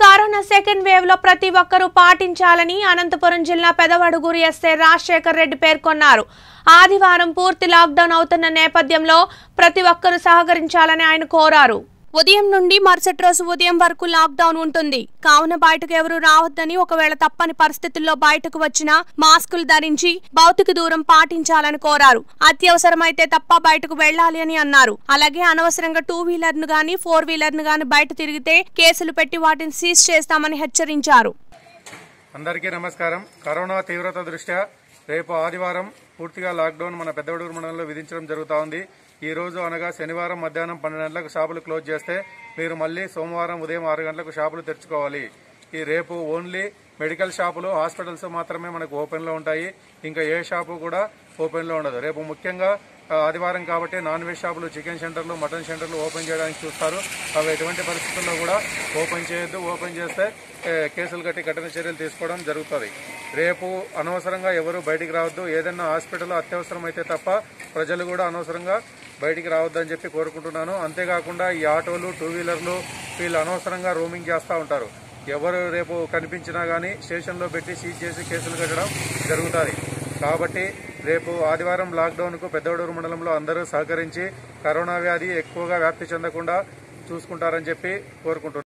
corona second wave లో ప్రతి ఒక్కరూ పాటించాలని అనంతపురం జిల్లా పెదవడుగురు ఎస్ఐ రాజశేఖర్ రెడ్డి పేర్కొన్నారు ఆదివారం పూర్తి లాక్డౌన్ అవుతున్న నేపథ్యంలో ప్రతి ఒక్కరూ సహకరించాలని ఆయన కోరారు ఉదయం నుండి మరుసటి రోజు ఉదయం వరకు లాక్డౌన్ ఉంటుంది కావున బయటకు ఎవరూ రావద్దని ఒకవేళ తప్పని పరిస్థితుల్లో బయటకు వచ్చినా మాస్కులు ధరించి భౌతిక దూరం పాటించాలని కోరారు అత్యవసరమైతే తప్ప బయటకు వెళ్లాలి అని అన్నారు అలాగే అనవసరంగా టూ వీలర్ ను గాని ఫోర్ వీలర్ ను గాని బయట తిరిగితే కేసులు పెట్టి వాటిని సీజ్ చేస్తామని హెచ్చరించారు అందరికీ నమస్కారం కరోనా తీవ్రత దృష్ట్యా రేపు ఆదివారం పూర్తిగా లాక్డౌన్ మన పెద్దవడూరు మండలంలో విధించడం జరుగుతా ఉంది ఈ రోజు అనగా శనివారం మధ్యాహ్నం పన్నెండు గంటలకు షాపులు క్లోజ్ చేస్తే మీరు మళ్ళీ సోమవారం ఉదయం ఆరు గంటలకు షాపులు తెరుచుకోవాలి ఈ రేపు ఓన్లీ మెడికల్ షాపులు హాస్పిటల్స్ మాత్రమే మనకు ఓపెన్ లో ఉంటాయి ఇంకా ఏ షాపు కూడా ఓపెన్ లో ఉండదు రేపు ముఖ్యంగా ఆ, ఆదివారం కాబట్టి నాన్ వెజ్ షాపులు చికెన్ సెంటర్లు మటన్ సెంటర్లు ఓపెన్ చేయడానికి చూస్తారు అవి ఎటువంటి పరిస్థితుల్లో కూడా ఓపెన్ చేయొద్దు ఓపెన్ చేస్తే ఏ, కేసులు కట్టి కఠిన చర్యలు తీసుకోవడం జరుగుతుంది రేపు అనవసరంగా ఎవరు బయటికి రావద్దు ఏదైనా హాస్పిటల్ అత్యవసరం అయితే తప్ప ప్రజలు కూడా అనవసరంగా బయటికి రావద్దని చెప్పి కోరుకుంటున్నాను అంతేకాకుండా ఈ ఆటోలు టూ వీలర్లు వీళ్ళు అనవసరంగా రోమింగ్ చేస్తూ ఉంటారు ఎవరు రేపు కనిపించినా కానీ స్టేషన్లో పెట్టి సీజ్ చేసి కేసులు కట్టడం జరుగుతుంది కాబట్టి రేపు ఆదివారం లాక్డౌన్కు పెద్దవడూరు మండలంలో అందరూ సహకరించి కరోనా వ్యాధి ఎక్కువగా వ్యాప్తి చెందకుండా చూసుకుంటారని చెప్పి కోరుకుంటున్నాను